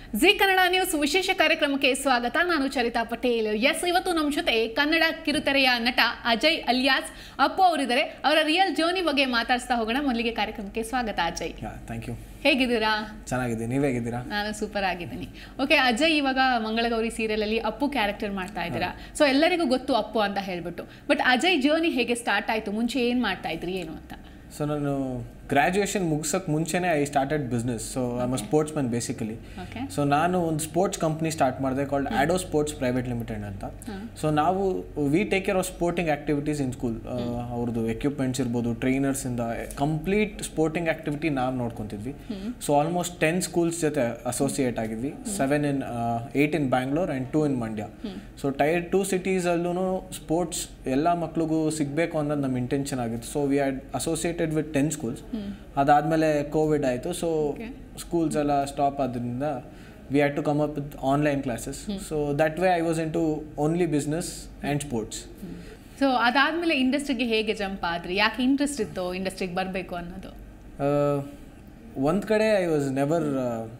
G Kannada news ವಿಶೇಷ ಕಾರ್ಯಕ್ರಮಕ್ಕೆ ಸ್ವಾಗತ ನಾನು ಚರಿತಾ ಪಟೇಲ್ ಎಸ್ ಇವತ್ತು ನಮ್ಮ ಜೊತೆ ಕನ್ನಡ ಕಿರುತೆರೆಯ ನಟ ಅಜಯ್ ಅಲಿಯಾಸ್ ಅಪ್ಪು ಅವರಿದ್ದಾರೆ ಅವರ ರಿಯಲ್ ಜರ್ನಿ ಬಗ್ಗೆ ಮಾತಾಡ್ಸ್ತಾ ಹೋಗೋಣ ಮೊದಲಿಗೆ ಕಾರ್ಯಕ್ರಮಕ್ಕೆ ಸ್ವಾಗತ ಅಜಯ್ ಥ್ಯಾಂಕ್ ಯು ಹೇಗಿದ್ದೀರಾ ಚೆನ್ನಾಗಿದೆ ನೀವು ಹೇಗಿದ್ದೀರಾ ನಾನು ಸೂಪರ್ ಆಗಿದ್ದೀನಿ ಓಕೆ ಅಜಯ್ ಇವಾಗ ಮಂಗಳಗೌರಿ ಸೀರಿಯಲಲ್ಲಿ ಅಪ್ಪು ಕ್ಯಾರೆಕ್ಟರ್ ಮಾಡ್ತಾ ಇದ್ದೀರಾ ಸೊ ಎಲ್ಲರಿಗೂ ಗೊತ್ತು ಅಪ್ಪು ಅಂತ ಹೇಳ್ಬಿಟ್ಟು ಬಟ್ ಅಜಯ್ ಜರ್ನಿ ಹೇಗೆ ಸ್ಟಾರ್ಟ್ ಆಯಿತು ಮುಂಚೆ ಏನು ಮಾಡ್ತಾ ಇದ್ರಿ ಏನು ಅಂತ ಸೊ ನಾನು ಗ್ರ್ಯಾಜುಯೇಷನ್ ಮುಗಿಸೋಕೆ ಮುಂಚೆನೇ I started business so I am sportsman basically okay so ನಾನು ಒಂದು ಸ್ಪೋರ್ಟ್ಸ್ ಕಂಪ್ನಿ ಸ್ಟಾರ್ಟ್ ಮಾಡಿದೆ called Aado sports private limited ಅಂತ ಸೊ ನಾವು we take care of sporting activities in school ಅವ್ರದ್ದು ಎಕ್ವಿಪ್ಮೆಂಟ್ಸ್ ಇರ್ಬೋದು ಟ್ರೈನರ್ಸಿಂದ ಕಂಪ್ಲೀಟ್ ಸ್ಪೋರ್ಟಿಂಗ್ ಆಕ್ಟಿವಿಟಿ ನಾವು ನೋಡ್ಕೊತಿದ್ವಿ ಸೊ ಆಲ್ಮೋಸ್ಟ್ ಟೆನ್ ಸ್ಕೂಲ್ಸ್ ಜೊತೆ ಅಸೋಸಿಯೇಟ್ ಆಗಿದ್ವಿ seven in eight in Bangalore and two in Mandya so tier two ಸಿಟೀಸಲ್ಲೂ ಸ್ಪೋರ್ಟ್ಸ್ ಎಲ್ಲ ಮಕ್ಳಿಗೂ ಸಿಗಬೇಕು ಅನ್ನೋದು ನಮ್ಮ ಇಂಟೆನ್ಷನ್ ಆಗಿತ್ತು so we had associated with ten schools ಅದಾದಮೇಲೆ ಕೋವಿಡ್ ಆಯಿತು ಸೊ ಸ್ಕೂಲ್ಸ್ ಎಲ್ಲ ಸ್ಟಾಪ್ ಆದ್ರಿಂದ we had to come up with online classes so that way I was in to only business and sports so ಅದಾದ್ಮೇಲೆ ಇಂಡಸ್ಟ್ರಿಗೆ ಹೇಗೆ jump ಆದ್ರಿ ಯಾಕೆ interest ಇತ್ತು ಇಂಡಸ್ಟ್ರಿಗೆ ಬರಬೇಕು ಅನ್ನೋದು ಒಂದು ಕಡೆ ಐ ವಾಸ್ ನೆವರ್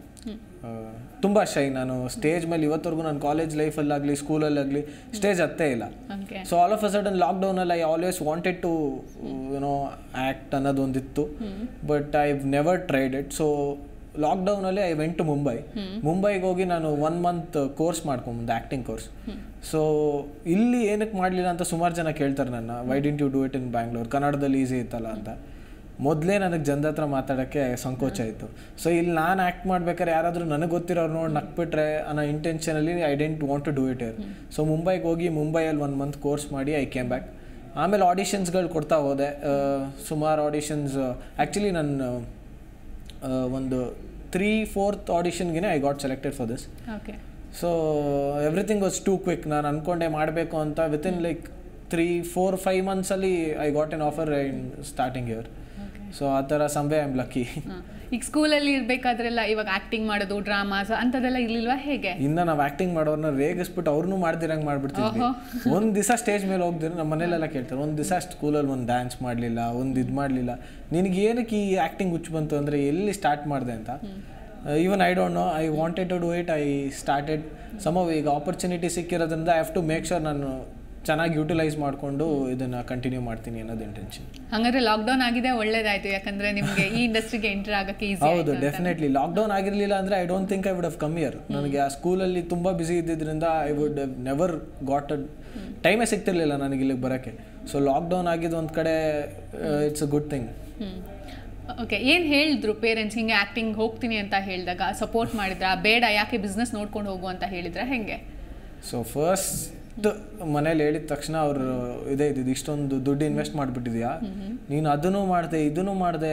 ತುಂಬ ಶೈ ನಾನು ಸ್ಟೇಜ್ ಮೇಲೆ ಇವತ್ತವರೆಗೂ ನಾನು ಕಾಲೇಜ್ ಲೈಫಲ್ಲಾಗಲಿ ಸ್ಕೂಲಲ್ಲಾಗಲಿ ಸ್ಟೇಜ್ ಹತ್ತೇ ಇಲ್ಲ okay so all of a sudden ಲಾಕ್ಡೌನಲ್ಲಿ I always wanted to you know act ಅನ್ನೋದೊಂದಿತ್ತು but I never tried it so ಲಾಕ್ಡೌನಲ್ಲಿ ಐ ವೆಂಟ್ ಟು ಮುಂಬೈ ಮುಂಬೈಗೆ ಹೋಗಿ ನಾನು ಒನ್ ಮಂತ್ ಕೋರ್ಸ್ ಮಾಡ್ಕೊಂಬಂದೆ ಆ್ಯಕ್ಟಿಂಗ್ ಕೋರ್ಸ್ ಸೊ ಇಲ್ಲಿ ಏನಕ್ಕೆ ಮಾಡಲಿಲ್ಲ ಅಂತ ಸುಮಾರು ಜನ ಕೇಳ್ತಾರೆ ನನ್ನ why didn't you do it in Bangalore ಕನ್ನಡದಲ್ಲಿ ಈಸಿ ಇತ್ತಲ್ಲ ಅಂತ ಮೊದಲೇ ನನಗೆ ಜನದ ಹತ್ರ ಮಾತಾಡೋಕ್ಕೆ ಸಂಕೋಚ ಇತ್ತು ಸೊ ಇಲ್ಲಿ ನಾನು ಆ್ಯಕ್ಟ್ ಮಾಡ್ಬೇಕಾದ್ರೆ ಯಾರಾದರೂ ನನಗೆ ಗೊತ್ತಿರೋರು ನೋಡಿ ನಕ್ಬಿಟ್ರೆ ಅನ್ನೋ ಇಂಟೆನ್ಷನಲ್ಲಿ I didn't want to do it ಇರ್ ಸೊ ಮುಂಬೈಗೆ ಹೋಗಿ ಮುಂಬೈಯಲ್ಲಿ ಒನ್ ಮಂತ್ ಕೋರ್ಸ್ ಮಾಡಿ ಐ ಕೇಮ್ ಬ್ಯಾಕ್ ಆಮೇಲೆ ಆಡಿಷನ್ಸ್ಗಳು ಕೊಡ್ತಾ ಹೋದೆ ಸುಮಾರು ಆಡಿಷನ್ಸ್ ಆ್ಯಕ್ಚುಲಿ ನನ್ನ ಆ, ಒಂದು ತ್ರೀ ಫೋರ್ತ್ ಆಡಿಷನ್ಗೆ I got selected for this okay so everything was too quick ನಾನು ಅಂದ್ಕೊಂಡೆ ಮಾಡಬೇಕು ಅಂತ within like three four five ಮಂತ್ಸಲ್ಲಿ I got an offer in starting year so ಆ ಥರ ಸಂಬೆ ಐ ಆಮ್ ಲಕ್ಕಿ ಈಗ ಸ್ಕೂಲಲ್ಲಿ ಇರ್ಬೇಕಾದ್ರೆಲ್ಲ ಇವಾಗ ಆಕ್ಟಿಂಗ್ ಮಾಡೋದು ಡ್ರಾಮಾಸ್ ಅಂಥದ್ದೆಲ್ಲ ಇರ್ಲಿಲ್ವಾ ಹೇಗೆ ಇನ್ನು ನಾವು ಆ್ಯಕ್ಟಿಂಗ್ ಮಾಡೋರ್ನ ರೇಗಿಸ್ಬಿಟ್ಟು ಅವ್ರನ್ನೂ ಮಾಡ್ದಿರಂಗೆ ಮಾಡ್ಬಿಡ್ತಿದ್ವಿ ಒಂದು ದಿವಸ ಸ್ಟೇಜ್ ಮೇಲೆ ಹೋಗ್ದಿರ ನಮ್ಮ ಮನೇಲೆಲ್ಲ ಕೇಳ್ತಾರೆ ಒಂದು ದಿವಸ ಸ್ಕೂಲಲ್ಲಿ ಒಂದು ಡ್ಯಾನ್ಸ್ ಮಾಡಲಿಲ್ಲ ಒಂದು ಇದು ಮಾಡಲಿಲ್ಲ ನಿನಗೆ ಏನಕ್ಕೆ ಈ ಆ್ಯಕ್ಟಿಂಗ್ ಹುಚ್ಚು ಬಂತು ಅಂದರೆ ಎಲ್ಲಿ ಸ್ಟಾರ್ಟ್ ಮಾಡಿದೆ ಅಂತ even I don't know I wanted to do it I started some ಈಗ ಆಪರ್ಚುನಿಟಿ ಸಿಕ್ಕಿರೋದ್ರಿಂದ I have to make sure ನಾನು ಚೆನ್ನಾಗಿ ಯೂಟಿಲೈಸ್ ಮಾಡಿಕೊಂಡು ಇದನ್ನು ಕಂಟಿನ್ಯೂ ಮಾಡ್ತೀನಿ ಅನ್ನೋದು ಇಂಟೆನ್ಷನ್ ಹಂಗಾದ್ರೆ ಲಾಕ್ಡೌನ್ ಆಗಿದೆ ಒಳ್ಳೇದಾಯ್ತು ಯಾಕಂದ್ರೆ ನಿಮ್ಗೆ ಈ ಇಂಡಸ್ಟ್ರಿಗೆ ಎಂಟರ್ ಆಗಕ್ಕೆ ಈಸಿ ಹೌದು ಡೆಫಿನೆಟ್ಲಿ ಲಾಕ್ಡೌನ್ ಆಗಿರಲಿಲ್ಲ ಅಂದರೆ I don't think I would have come here ನನಗೆ ಆ ಸ್ಕೂಲಲ್ಲಿ ತುಂಬ ಬ್ಯುಸಿ ಇದ್ದಿದ್ದರಿಂದ I would never got a ಟೈಮೇ ಸಿಗ್ತಿರ್ಲಿಲ್ಲ ನನಗೆ ಇಲ್ಲಿಗೆ ಬರೋಕ್ಕೆ ಸೊ ಲಾಕ್ಡೌನ್ ಆಗಿದ್ದು ಒಂದು ಕಡೆ it's a good thing hmm okay ಏನು ಹೇಳಿದ್ರು ಪೇರೆಂಟ್ಸ್ ಹಿಂಗೆ ಆಕ್ಟಿಂಗ್ ಹೋಗ್ತೀನಿ ಅಂತ ಹೇಳಿದಾಗ ಸಪೋರ್ಟ್ ಮಾಡಿದ್ರಾ ಬೇಡ ಯಾಕೆ ಬಿಸ್ನೆಸ್ ನೋಡ್ಕೊಂಡು ಹೋಗು ಅಂತ ಹೇಳಿದ್ರ ಹೆಂಗೆ ಸೊ ಫಸ್ಟ್ ಮನೇಲಿ ಹೇಳಿದ ತಕ್ಷಣ ಅವರು ಇದೇ ಇದ್ದಿದ್ದು ಇಷ್ಟೊಂದು ದುಡ್ಡು ಇನ್ವೆಸ್ಟ್ ಮಾಡಿಬಿಟ್ಟಿದ್ಯಾ ನೀನು ಅದನ್ನು ಮಾಡಿದೆ ಇದನ್ನು ಮಾಡಿದೆ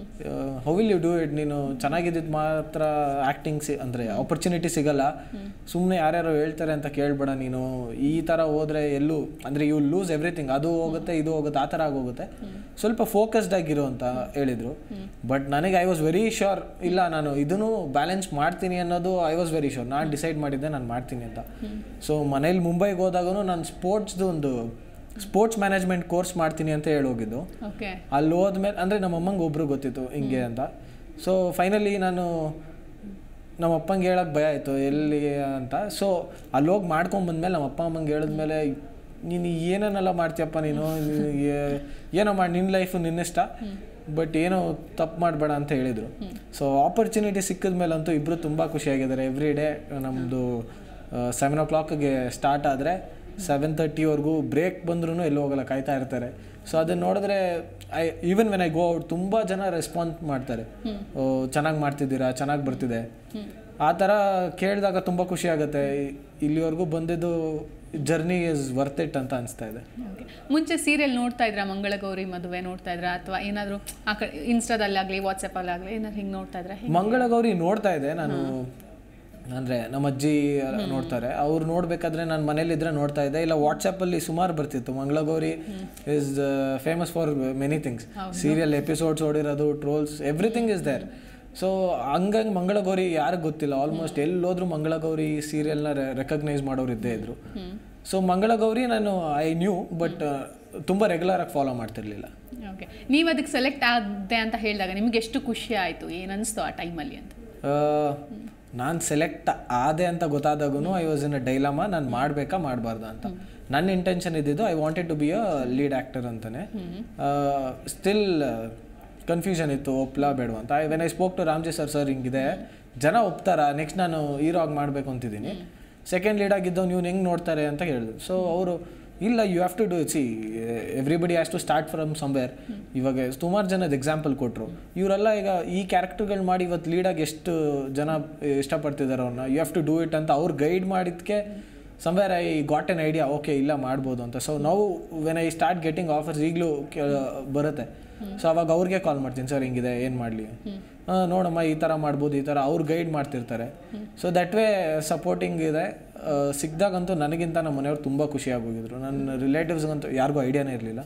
how will you do it ನೀನು ಚೆನ್ನಾಗಿದ್ದಿದ್ದು ಮಾತ್ರ ಆ್ಯಕ್ಟಿಂಗ್ ಸಿ ಅಂದರೆ ಆಪರ್ಚುನಿಟಿ ಸಿಗಲ್ಲ ಸುಮ್ಮನೆ ಯಾರ್ಯಾರೋ ಹೇಳ್ತಾರೆ ಅಂತ ಕೇಳಬೇಡ ನೀನು ಈ ಥರ ಹೋದರೆ ಎಲ್ಲೂ ಅಂದರೆ ಯು ಲೂಸ್ ಎವ್ರಿಥಿಂಗ್ ಅದು ಹೋಗುತ್ತೆ ಇದು ಹೋಗುತ್ತೆ ಆ ಥರ ಆಗೋಗುತ್ತೆ ಸ್ವಲ್ಪ ಫೋಕಸ್ಡ್ ಆಗಿರು ಅಂತ ಹೇಳಿದರು ಬಟ್ ನನಗೆ ಐ ವಾಸ್ ವೆರಿ ಶ್ಯೂರ್ ಇಲ್ಲ ನಾನು ಇದನ್ನು ಬ್ಯಾಲೆನ್ಸ್ ಮಾಡ್ತೀನಿ ಅನ್ನೋದು ಐ ವಾಸ್ ವೆರಿ ಶ್ಯೂರ್ ನಾನು ಡಿಸೈಡ್ ಮಾಡಿದ್ದೆ ನಾನು ಮಾಡ್ತೀನಿ ಅಂತ ಸೊ ಮನೇಲಿ ಮುಂಬೈಗೆ ಹೋದಾಗೂ ನಾನು ಸ್ಪೋರ್ಟ್ಸ್ದು ಒಂದು ಸ್ಪೋರ್ಟ್ಸ್ ಮ್ಯಾನೇಜ್ಮೆಂಟ್ ಕೋರ್ಸ್ ಮಾಡ್ತೀನಿ ಅಂತ ಹೇಳಿ ಹೋಗಿದ್ದು ಓಕೆ ಅಲ್ಲಿ ಹೋದ್ಮೇಲೆ ಅಂದರೆ ನಮ್ಮ ಅಮ್ಮಂಗೆ ಒಬ್ರು ಗೊತ್ತಿತ್ತು ಹಿಂಗೆ ಅಂತ ಸೊ ಫೈನಲಿ ನಾನು ನಮ್ಮ ಅಪ್ಪಂಗೆ ಹೇಳಕ್ಕೆ ಭಯ ಆಯಿತು ಎಲ್ಲಿ ಅಂತ ಸೊ ಅಲ್ಲಿ ಹೋಗಿ ಮಾಡ್ಕೊಂಬಂದ್ಮೇಲೆ ನಮ್ಮ ಅಪ್ಪ ಅಮ್ಮಂಗೆ ಹೇಳಿದ್ಮೇಲೆ ನೀನು ಏನೇನೆಲ್ಲ ಮಾಡ್ತೀಯಪ್ಪ ನೀನು ನೀನು ಏ- ಏನೋ ಮಾಡಿ ನಿನ್ನ ಲೈಫು ನಿನ್ನಿಷ್ಟ ಬಟ್ ಏನೋ ತಪ್ಪು ಮಾಡಬೇಡ ಅಂತ ಹೇಳಿದರು ಸೊ ಆಪರ್ಚುನಿಟಿ ಸಿಕ್ಕಿದ ಮೇಲಂತೂ ಇಬ್ಬರು ತುಂಬ ಖುಷಿಯಾಗಿದ್ದಾರೆ ಎವ್ರಿ ಡೇ ನಮ್ಮದು ಸೆವೆನ್ ಓ ಕ್ಲಾಕ್ಗೆ ಸ್ಟಾರ್ಟ್ ಆದರೆ ಸೆವೆನ್ ತರ್ಟಿವರೆಗೂ ಬ್ರೇಕ್ ಬಂದ್ರೂ ಎಲ್ಲೂ ಹೋಗಲ್ಲ ಕಾಯ್ತಾ ಇರ್ತಾರೆ ಸೊ ಅದನ್ನ ನೋಡಿದ್ರೆ I even when I go out ತುಂಬ ಜನ ರೆಸ್ಪಾನ್ಸ್ ಮಾಡ್ತಾರೆ ಓ ಚೆನ್ನಾಗಿ ಮಾಡ್ತಿದ್ದೀರಾ ಚೆನ್ನಾಗಿ ಬರ್ತಿದೆ ಆ ಥರ ಕೇಳಿದಾಗ ತುಂಬ ಖುಷಿ ಆಗುತ್ತೆ ಇ- ಇಲ್ಲಿವರೆಗೂ ಬಂದಿದ್ದು ಜರ್ನಿ ಇಸ್ ವರ್ತ್ ಇಟ್ ಅಂತ ಅನಿಸ್ತಾ ಇದೆ ಓಕೆ ಮುಂಚೆ ಸೀರಿಯಲ್ ನೋಡ್ತಾ ಇದ್ರಾ ಮಂಗಳಗೌರಿ ಮದುವೆ ನೋಡ್ತಾ ಇದ್ರಾ ಅಥವಾ ಏನಾದರೂ ಆ ಕಡೆ ಇನ್ಸ್ಟಾದಲ್ಲಾಗಲಿ ವಾಟ್ಸಪ್ಪಲ್ಲಾಗಲಿ ಏನಾದ್ರು ಹಿಂಗೆ ನೋಡ್ತಾ ಇದ್ರಾ ಹೆಂಗೆ ಮಂಗಳಗೌರಿ ನೋಡ್ತಾ ಇದೆ ನಾನು ಅಂದರೆ ನಮ್ಮ ಅಜ್ಜಿ ಎಲ್ಲ ನೋಡ್ತಾರೆ ಅವ್ರು ನೋಡ್ಬೇಕಾದ್ರೆ ನಾನು ಮನೇಲಿದ್ರೆ ನೋಡ್ತಾ ಇದ್ದೆ ಇಲ್ಲ ವಾಟ್ಸಪ್ಪಲ್ಲಿ ಸುಮಾರು ಬರ್ತಿತ್ತು Mangalagowri is famous for many things serial episodes ಓಡಿರೋದು trolls everything is there so ಹಂಗಾಗಿ ಮಂಗಳಗೌರಿ ಯಾರಿಗೆ ಗೊತ್ತಿಲ್ಲ ಆಲ್ಮೋಸ್ಟ್ ಎಲ್ಲೋದ್ರೂ ಮಂಗಳಗೌರಿ ಸೀರಿಯಲ್ನ ರೆಕಗ್ನೈಸ್ ಮಾಡೋರು ಇದ್ದೇ ಇದ್ರು ಸೊ ಮಂಗಳಗೌರಿ ನಾನು ಐ ನ್ಯೂ ಬಟ್ ತುಂಬ ರೆಗ್ಯುಲರ್ ಆಗಿ ಫಾಲೋ ಮಾಡ್ತಿರ್ಲಿಲ್ಲ ಓಕೆ ನೀವು ಅದಕ್ಕೆ ಸೆಲೆಕ್ಟ್ ಆದೆ ಅಂತ ಹೇಳಿದಾಗ ನಿಮ್ಗೆ ಎಷ್ಟು ಖುಷಿ ಆಯಿತು ಏನು ಅನಿಸ್ತು ಆ ಟೈಮಲ್ಲಿ ಅಂತ ನಾನು ಸೆಲೆಕ್ಟ್ ಆದೆ ಅಂತ ಗೊತ್ತಾದಾಗೂ I was in a dilemma ನಾನು ಮಾಡಬೇಕಾ ಮಾಡಬಾರ್ದ ಅಂತ ನನ್ನ ಇಂಟೆನ್ಷನ್ ಇದ್ದಿದ್ದು I wanted to be a lead actor ಅಂತಾನೆ ಸ್ಟಿಲ್ ಕನ್ಫ್ಯೂಷನ್ ಇತ್ತು ಒಪ್ಲಾ ಬೇಡ ಅಂತ I when I spoke to Ramji sir sir ಹಿಂಗಿದೆ ಜನ ಒಪ್ತಾರ ನೆಕ್ಸ್ಟ್ ನಾನು ಹೀರೋ ಆಗಿ ಮಾಡಬೇಕು ಅಂತಿದ್ದೀನಿ ಸೆಕೆಂಡ್ ಲೀಡ್ ಆಗಿದ್ದು ನೀವು ಹೆಂಗೆ ನೋಡ್ತಾರೆ ಅಂತ ಹೇಳಿದ್ರು ಸೊ ಅವರು ಇಲ್ಲ you have to do see everybody has to start from somewhere ಇವಾಗ ಸುಮಾರು ಜನದ ಎಕ್ಸಾಂಪಲ್ ಕೊಟ್ಟರು ಇವರೆಲ್ಲ ಈಗ ಈ ಕ್ಯಾರೆಕ್ಟರ್ಗಳು ಮಾಡಿ ಇವತ್ತು ಲೀಡಾಗಿ ಎಷ್ಟು ಜನ ಇಷ್ಟಪಡ್ತಿದ್ದಾರೆ ಅವ್ರನ್ನ you have to do it ಅಂತ ಅವ್ರು ಗೈಡ್ ಮಾಡಿದ್ದಕ್ಕೆ somewhere I got an idea okay ಇಲ್ಲ ಮಾಡ್ಬೋದು ಅಂತ ಸೊ ನಾವು when I start getting offers ಈಗಲೂ ಬರುತ್ತೆ ಸೊ ಅವಾಗ ಅವ್ರಿಗೆ ಕಾಲ್ ಮಾಡ್ತೀನಿ ಸರ್ ಹಿಂಗಿದೆ ಏನು ಮಾಡಲಿ ನೋಡಮ್ಮ ಈ ಥರ ಮಾಡ್ಬೋದು ಈ ಥರ ಅವ್ರು ಗೈಡ್ ಮಾಡ್ತಿರ್ತಾರೆ ಸೊ ದಟ್ ವೇ ಸಪೋರ್ಟಿಂಗ್ ಇದೆ ಆ, ಸಿಕ್ದಾಗಂತೂ ನನಗಿಂತ ನಮ್ಮ ಮನೆಯವ್ರು ತುಂಬ ಖುಷಿಯಾಗಿ ಹೋಗಿದ್ರು ನನ್ನ ರಿಲೇಟಿವ್ಸ್ಗಂತೂ ಯಾರಿಗೂ ಐಡಿಯಾನೇ ಇರಲಿಲ್ಲ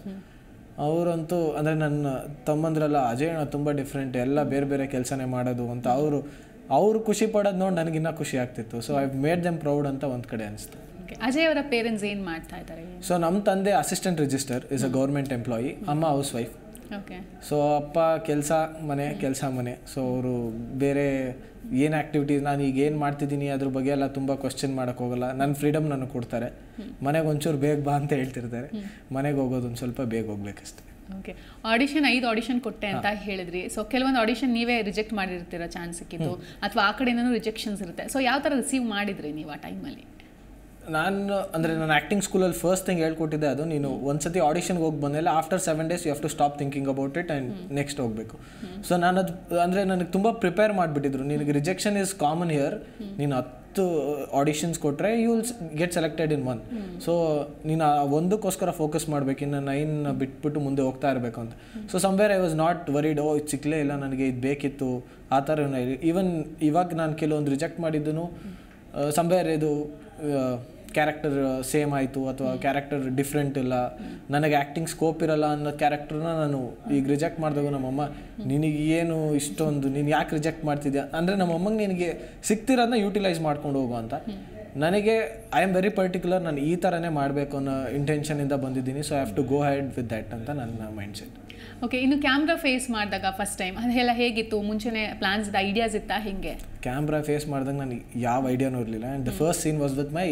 ಅವರಂತೂ ಅಂದರೆ ನನ್ನ ತಮ್ಮಂದ್ರೆಲ್ಲ ಅಜಯ್ ಅಣ್ಣ ತುಂಬ ಡಿಫ್ರೆಂಟ್ ಎಲ್ಲ ಬೇರೆ ಬೇರೆ ಕೆಲಸನೇ ಮಾಡೋದು ಅಂತ ಅವರು ಅವರು ಖುಷಿ ಪಡೋದು ನೋಡಿ ನನಗಿನ್ನ ಖುಷಿ ಆಗ್ತಿತ್ತು so I made them proud ಅಂತ ಒಂದು ಕಡೆ ಅನಿಸ್ತು Okay. ಅಜಯ್ ಅವರ ಪೇರೆಂಟ್ಸ್ ಏನು ಮಾಡ್ತಾ ಇದ್ದಾರೆ ಸೊ ನಮ್ಮ ತಂದೆ assistant register is a government employee ಅಮ್ಮ ಹೌಸ್ ವೈಫ್ ಓಕೆ ಸೊ ಅಪ್ಪ ಕೆಲಸ ಮನೆ ಕೆಲಸ ಮನೆ ಸೊ ಅವರು ಬೇರೆ ಏನು ಆ್ಯಕ್ಟಿವಿಟೀಸ್ ನಾನು ಈಗ ಏನು ಮಾಡ್ತಿದ್ದೀನಿ ಅದ್ರ ಬಗ್ಗೆ ಎಲ್ಲ ತುಂಬ ಕ್ವಶನ್ ಮಾಡೋಕ್ಕೆ ಹೋಗಲ್ಲ ನನ್ನ ಫ್ರೀಡಮ್ ನನಗೆ ಕೊಡ್ತಾರೆ ಮನೆಗೆ ಒಂಚೂರು ಬೇಗ ಬಾ ಅಂತ ಹೇಳ್ತಿರ್ತಾರೆ ಮನೆಗೆ ಹೋಗೋದು ಒಂದು ಸ್ವಲ್ಪ ಬೇಗ ಹೋಗ್ಬೇಕಷ್ಟೆ ಓಕೆ ಆಡಿಷನ್ ಐದು ಆಡಿಷನ್ ಕೊಟ್ಟೆ ಅಂತ ಹೇಳಿದ್ರಿ ಸೊ ಕೆಲವೊಂದು ಆಡಿಷನ್ ನೀವೇ ರಿಜೆಕ್ಟ್ ಮಾಡಿರ್ತೀರ ಚಾನ್ಸ್ ಸಿಕ್ಕಿದ್ದು ಅಥವಾ ಆ ಕಡೆಯಿಂದನೂ ರಿಜೆಕ್ಷನ್ಸ್ ಇರುತ್ತೆ ಸೊ ಯಾವ ಥರ ರಿಸೀವ್ ಮಾಡಿದ್ರಿ ನೀವು ಆ ಟೈಮಲ್ಲಿ ನಾನು ಅಂದರೆ ನಾನು ಆ್ಯಕ್ಟಿಂಗ್ ಸ್ಕೂಲಲ್ಲಿ ಫಸ್ಟ್ ಥಿಂಗ್ ಹೇಳ್ಕೊಟ್ಟಿದ್ದೆ ಅದು ನೀನು ಒಂದ್ಸತಿ ಆಡಿಷನ್ಗೆ ಹೋಗಿ ಬಂದಮೇಲೆ after seven days you have to stop thinking about it and next ಹೋಗಬೇಕು ಸೊ ನಾನು ಅದು ಅಂದರೆ ನನಗೆ ತುಂಬ ಪ್ರಿಪೇರ್ ಮಾಡಿಬಿಟ್ಟಿದ್ರು ನಿನಗೆ ರಿಜೆಕ್ಷನ್ ಇಸ್ ಕಾಮನ್ ಹಿಯರ್ ನೀನು ಹತ್ತು ಆಡಿಷನ್ಸ್ ಕೊಟ್ಟರೆ you will get selected in one so ನೀನು ಆ ಒಂದಕ್ಕೋಸ್ಕರ ಫೋಕಸ್ ಮಾಡಬೇಕು ಇನ್ನು ನೈನ್ ಬಿಟ್ಬಿಟ್ಟು ಮುಂದೆ ಹೋಗ್ತಾ ಇರಬೇಕು ಅಂತ so somewhere I was not worried ಓ ಇದು ಸಿಕ್ಕಲೇ ಇಲ್ಲ ನನಗೆ ಇದು ಬೇಕಿತ್ತು ಆ ಥರ ಈವನ್ ಇವಾಗ ನಾನು ಕೆಲವೊಂದು ರಿಜೆಕ್ಟ್ ಮಾಡಿದ್ದೂ ಸಮ್ವೇರ್ ಇದು ಕ್ಯಾರೆಕ್ಟರ್ ಸೇಮ್ ಆಯಿತು ಅಥವಾ ಕ್ಯಾರೆಕ್ಟರ್ ಡಿಫ್ರೆಂಟ್ ಇಲ್ಲ ನನಗೆ ಆ್ಯಕ್ಟಿಂಗ್ ಸ್ಕೋಪ್ ಇರಲ್ಲ ಅನ್ನೋ ಕ್ಯಾರೆಕ್ಟರ್ನ ನಾನು ಈಗ ರಿಜೆಕ್ಟ್ ಮಾಡಿದಾಗ ನಮ್ಮಮ್ಮ ನಿನಗೆ ಏನು ಇಷ್ಟೊಂದು ನೀನು ಯಾಕೆ ರಿಜೆಕ್ಟ್ ಮಾಡ್ತಿದ್ಯಾ ಅಂದರೆ ನಮ್ಮಮ್ಮಂಗೆ ನಿನಗೆ ಸಿಗ್ತಿರೋದನ್ನ ಯೂಟಿಲೈಸ್ ಮಾಡ್ಕೊಂಡು ಹೋಗು ಅಂತ ನನಗೆ ಐ ಆಮ್ ವೆರಿ ಪರ್ಟಿಕ್ಯುಲರ್ ನಾನು ಈ ಥರನೇ ಮಾಡಬೇಕು ಅನ್ನೋ ಇಂಟೆನ್ಷನಿಂದ ಬಂದಿದ್ದೀನಿ so I have to go head with that ಅಂತ ನನ್ನ ಮೈಂಡ್ ಸೆಟ್ ಓಕೆ ಇನ್ನು ಕ್ಯಾಮ್ರಾ ಫೇಸ್ ಮಾಡಿದಾಗ ಫಸ್ಟ್ ಟೈಮ್ ಅದೆಲ್ಲ ಹೇಗಿತ್ತು ಮುಂಚೆನೆ ಪ್ಲಾನ್ಸ್ ಐಡಿಯಾಸ್ ಇತ್ತಾ ಹಿಂಗೆ ಕ್ಯಾಮ್ರಾ ಫೇಸ್ ಮಾಡಿದಾಗ ನನಗೆ ಯಾವ ಐಡಿಯಾನೂ ಇರಲಿಲ್ಲ and the first scene was with my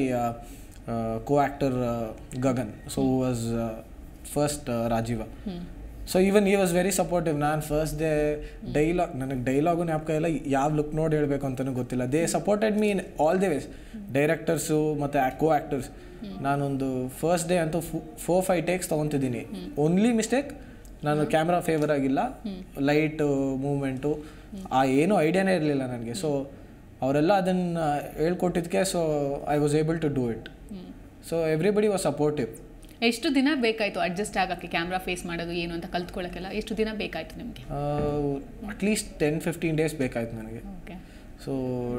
co actor Gagan so was first Rajeeva so even he was very supportive ನಾನು ಫಸ್ಟ್ ಡೇ ಡೈಲಾಗ್ ನನಗೆ ಡೈಲಾಗು ಜ್ಞಾಪಕ ಇಲ್ಲ ಯಾವ ಲುಕ್ ನೋಡಿ ಹೇಳಬೇಕು ಅಂತಲೂ ಗೊತ್ತಿಲ್ಲ they supported me in all the ways directors ಮತ್ತು ಕೋ ಆ್ಯಕ್ಟರ್ಸ್ ನಾನೊಂದು ಫಸ್ಟ್ ಡೇ ಅಂತೂ ಫೋರ್ ಫೈವ್ ಟೇಕ್ಸ್ ತೊಗೊತಿದ್ದೀನಿ ಓನ್ಲಿ ಮಿಸ್ಟೇಕ್ ನಾನು ಕ್ಯಾಮ್ರಾ ಫೇವರ್ ಆಗಿಲ್ಲ ಲೈಟು ಮೂಮೆಂಟು ಆ ಏನೂ ಐಡಿಯಾನೇ ಇರಲಿಲ್ಲ ನನಗೆ ಸೊ ಅವರೆಲ್ಲ ಅದನ್ನು ಹೇಳ್ಕೊಟ್ಟಿದ್ದಕ್ಕೆ so I was able to do it so everybody was supportive ಎಷ್ಟು ದಿನ ಬೇಕಾಯಿತು ಅಡ್ಜಸ್ಟ್ ಆಗೋಕ್ಕೆ ಕ್ಯಾಮ್ರಾ ಫೇಸ್ ಮಾಡೋದು ಏನು ಅಂತ ಕಲ್ತ್ಕೊಳ್ಳೋಕ್ಕೆಲ್ಲ ಎಷ್ಟು ದಿನ ಬೇಕಾಯಿತು ನಿಮಗೆ ಅಟ್ಲೀಸ್ಟ್ ಟೆನ್ ಫಿಫ್ಟೀನ್ ಡೇಸ್ ಬೇಕಾಯ್ತು ನನಗೆ ಓಕೆ ಸೊ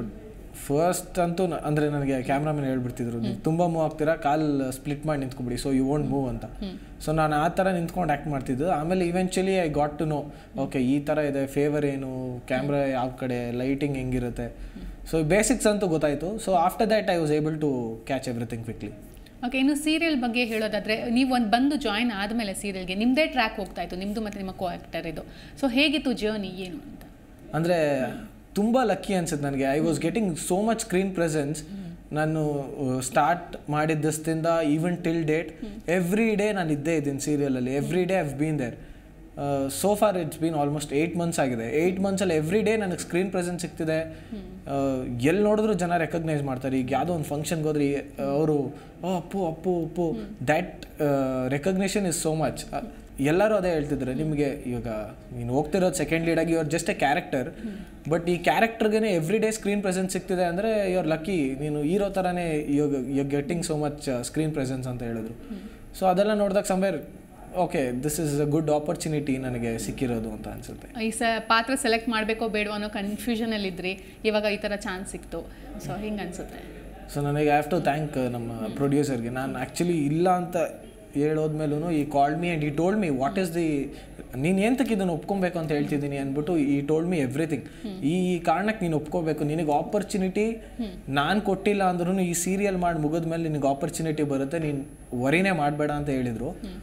ಫಸ್ಟ್ ಅಂತೂ ನ- ಅಂದರೆ ನನಗೆ ಕ್ಯಾಮ್ರಾಮನ್ ಹೇಳ್ಬಿಡ್ತಿದ್ರು ನೀವು ತುಂಬ ಮೂವ್ ಆಗ್ತೀರಾ ಕಾಲ್ ಸ್ಪ್ಲಿಟ್ ಮಾಡಿ ನಿಂತ್ಕೊಬಿಡಿ ಸೊ ಯು ವೋಂಟ್ ಮೂವ್ ಅಂತ ಸೊ ನಾನು ಆ ಥರ ನಿಂತ್ಕೊಂಡು ಆ್ಯಕ್ಟ್ ಮಾಡ್ತಿದ್ದು ಆಮೇಲೆ eventually I got to know okay ಈ ಥರ ಇದೆ ಫೇವರ್ ಏನು ಕ್ಯಾಮ್ರಾ ಯಾವ ಕಡೆ ಲೈಟಿಂಗ್ ಹೆಂಗಿರುತ್ತೆ ಸೊ ಬೇಸಿಕ್ಸ್ ಅಂತೂ ಗೊತ್ತಾಯಿತು so after that I was able to catch everything quickly okay ಇನ್ನು ಸೀರಿಯಲ್ ಬಗ್ಗೆ ಹೇಳೋದಾದ್ರೆ ನೀವು ಒಂದು ಬಂದು ಜಾಯ್ನ್ ಆದಮೇಲೆ ಸೀರಿಯಲ್ಗೆ ನಿಮ್ಮದೇ ಟ್ರ್ಯಾಕ್ ಹೋಗ್ತಾ ಇತ್ತು ನಿಮ್ಮದು ಮತ್ತು ನಿಮ್ಮ ಕೋ ಆ್ಯಕ್ಟರ್ ಇದು ಸೊ ಹೇಗಿತ್ತು ಜರ್ನಿ ಏನು ಅಂತ ಅಂದರೆ ತುಂಬ ಲಕ್ಕಿ ಅನ್ಸುತ್ತೆ ನನಗೆ I was getting so much screen presence ನಾನು ಸ್ಟಾರ್ಟ್ ಮಾಡಿದ್ದಸ್ತಿಂದ even till date every day ನಾನು ಇದ್ದೇ ಇದ್ದೀನಿ ಸೀರಿಯಲಲ್ಲಿ every day have been there so far it's been almost eight months ಆಗಿದೆ ಏಯ್ಟ್ ಮಂತ್ಸಲ್ಲಿ ಎವ್ರಿ ಡೇ ನನಗೆ ಸ್ಕ್ರೀನ್ ಪ್ರೆಸೆನ್ಸ್ ಸಿಗ್ತಿದೆ ಎಲ್ಲಿ ನೋಡಿದ್ರು ಜನ ರೆಕಗ್ನೈಸ್ ಮಾಡ್ತಾರೆ ಈಗ ಯಾವುದೋ ಒಂದು ಫಂಕ್ಷನ್ಗೆ ಹೋದ್ರೆ ಅವರು ಓ Appu Appu Appu that recognition is so much ಎಲ್ಲರೂ ಅದೇ ಹೇಳ್ತಿದ್ರು ನಿಮಗೆ ಇವಾಗ ನೀನು ಹೋಗ್ತಿರೋದು ಸೆಕೆಂಡ್ ಲೀಡಾಗಿ your just a character but ಈ ಕ್ಯಾರೆಕ್ಟರ್ಗೆ ಎವ್ರಿ ಡೇ ಸ್ಕ್ರೀನ್ ಪ್ರೆಸೆನ್ಸ್ ಸಿಗ್ತಿದೆ ಅಂದರೆ ಯುವರ್ ಲಕ್ಕಿ ನೀನು ಹೀರೋ ಥರನೇ ಇವಾಗ you getting so much screen presence ಅಂತ ಹೇಳಿದ್ರು ಸೊ ಅದೆಲ್ಲ ನೋಡಿದಾಗ somewhere okay this is a good opportunity ನನಗೆ ಸಿಕ್ಕಿರೋದು ಅಂತ ಅನಿಸುತ್ತೆ ಈ ಸ ಪಾತ್ರ ಸೆಲೆಕ್ಟ್ ಮಾಡಬೇಕೋ ಬೇಡವೋ ಅನ್ನೋ ಕನ್ಫ್ಯೂಷನಲ್ಲಿದ್ರಿ ಇವಾಗ ಈ ಥರ ಚಾನ್ಸ್ ಸಿಕ್ತು ಸೊ ಹಿಂಗೆ ಅನಿಸುತ್ತೆ ಸೊ ನನಗೆ ಹ್ಯಾವ್ ಟು ಥ್ಯಾಂಕ್ ನಮ್ಮ ಪ್ರೊಡ್ಯೂಸರ್ಗೆ ನಾನು ಆ್ಯಕ್ಚುಲಿ ಇಲ್ಲ ಅಂತ ಹೇಳೋದ್ಮೇಲೂ he called me and he told me what is the ನೀನು ಎಂತಕ್ಕೆ ಇದನ್ನು ಒಪ್ಕೊಬೇಕು ಅಂತ ಹೇಳ್ತಿದ್ದೀನಿ ಅಂದ್ಬಿಟ್ಟು ಈ ಟೋಲ್ಡ್ ಮೀ ಎವ್ರಿಥಿಂಗ್ ಈ ಈ ಕಾರಣಕ್ಕೆ ನೀನು ಒಪ್ಕೋಬೇಕು ನಿನಗೆ ಆಪರ್ಚುನಿಟಿ ನಾನು ಕೊಟ್ಟಿಲ್ಲ ಅಂದ್ರೂ ಈ ಸೀರಿಯಲ್ ಮಾಡಿ ಮುಗಿದ್ಮೇಲೆ ನಿನಗೆ ಆಪರ್ಚುನಿಟಿ ಬರುತ್ತೆ ನೀನು ವರಿನೇ ಮಾಡಬೇಡ ಅಂತ ಹೇಳಿದರು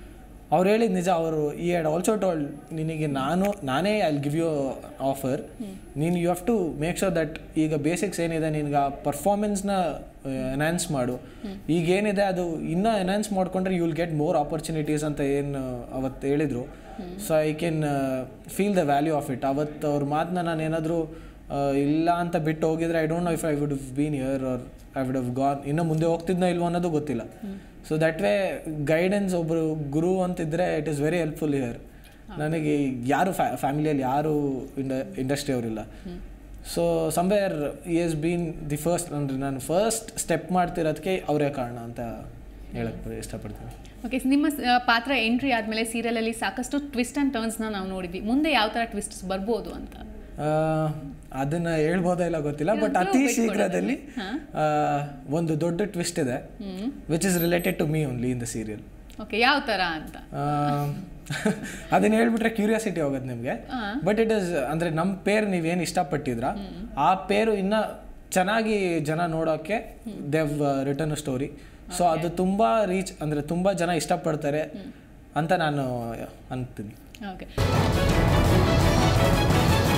ಅವ್ರು ಹೇಳಿದ ನಿಜ ಅವರು ಈ ಹ್ಯಾಡ್ ಆಲ್ಸೋ ಟೋಲ್ಡ್ ನಿನಗೆ ನಾನು ನಾನೇ ಐ ಗಿವ್ ಯು ಆಫರ್ ನೀನು you have to make sure that ಈಗ ಬೇಸಿಕ್ಸ್ ಏನಿದೆ ನಿನ್ಗೆ ಆ ಪರ್ಫಾರ್ಮೆನ್ಸ್ನ ಎನ್ಹಾನ್ಸ್ ಮಾಡು ಈಗ ಏನಿದೆ ಅದು ಇನ್ನೂ ಎನ್ಹಾನ್ಸ್ ಮಾಡ್ಕೊಂಡ್ರೆ you will get more opportunities ಅಂತ ಏನು ಅವತ್ತು ಹೇಳಿದರು so I can feel the value of it ಅವತ್ತು ಅವ್ರ ಮಾತನ್ನ ನಾನು ಏನಾದರೂ ಇಲ್ಲ ಅಂತ ಬಿಟ್ಟು ಹೋಗಿದ್ರೆ I don't know if I would been here or I would have gone ಇನ್ನು ಮುಂದೆ ಹೋಗ್ತಿದ್ನೋ ಇಲ್ವೋ ಅನ್ನೋದು ಗೊತ್ತಿಲ್ಲ ಸೊ ದಟ್ ವೇ ಗೈಡೆನ್ಸ್ ಒಬ್ಬರು ಗುರು ಅಂತಿದ್ರೆ it is very helpful here ನನಗೆ ಯಾರು ಫ್ಯಾಮಿಲಿಯಲ್ಲಿ ಯಾರು ಇಂಡ ಇಂಡಸ್ಟ್ರಿ ಅವರಿಲ್ಲ so somewhere he has been the first ಅಂದರೆ ನಾನು ಫಸ್ಟ್ ಸ್ಟೆಪ್ ಮಾಡ್ತಿರೋದಕ್ಕೆ ಅವರೇ ಕಾರಣ ಅಂತ ಹೇಳಕ್ಕೆ ಇಷ್ಟಪಡ್ತೀನಿ ಓಕೆ ನಿಮ್ಮ ಸ- ಪಾತ್ರ ಎಂಟ್ರಿ ಆದಮೇಲೆ ಸೀರಿಯಲಲ್ಲಿ ಸಾಕಷ್ಟು ಟ್ವಿಸ್ಟ್ ಆ್ಯಂಡ್ ಟರ್ನ್ಸ್ನ ನಾವು ನೋಡಿದ್ವಿ ಮುಂದೆ ಯಾವ ಥರ ಟ್ವಿಸ್ಟ್ಸ್ ಬರ್ಬೋದು ಅಂತ ಆ, ಅದನ್ನ ಹೇಳ್ಬೋದಾ ಇಲ್ಲ ಗೊತ್ತಿಲ್ಲ ಬಟ್ ಅತಿ ಶೀಘ್ರದಲ್ಲಿ ಆ, ಒಂದು ದೊಡ್ಡ ಟ್ವಿಸ್ಟ್ ಇದೆ which is related to me only in the serial okay ಯಾವ ಥರ ಅಂತ ಅದನ್ನ ಹೇಳ್ಬಿಟ್ರೆ ಕ್ಯೂರಿಯಾಸಿಟಿ ಹೋಗುತ್ತೆ ನಿಮಗೆ ಬಟ್ ಇಟ್ ಇಸ್ ಅಂದರೆ ನಮ್ಮ ಪೇರ್ ನೀವೇನು ಇಷ್ಟಪಟ್ಟಿದ್ರ ಆ ಪೇರು ಇನ್ನ ಚೆನ್ನಾಗಿ ಜನ ನೋಡೋಕ್ಕೆ ದೇವ್ ರಿಟರ್ನ್ ಸ್ಟೋರಿ ಸೊ ಅದು ತುಂಬ ರೀಚ್ ಅಂದರೆ ತುಂಬ ಜನ ಇಷ್ಟಪಡ್ತಾರೆ ಅಂತ ನಾನು ಅಂತೀನಿ ಓಕೆ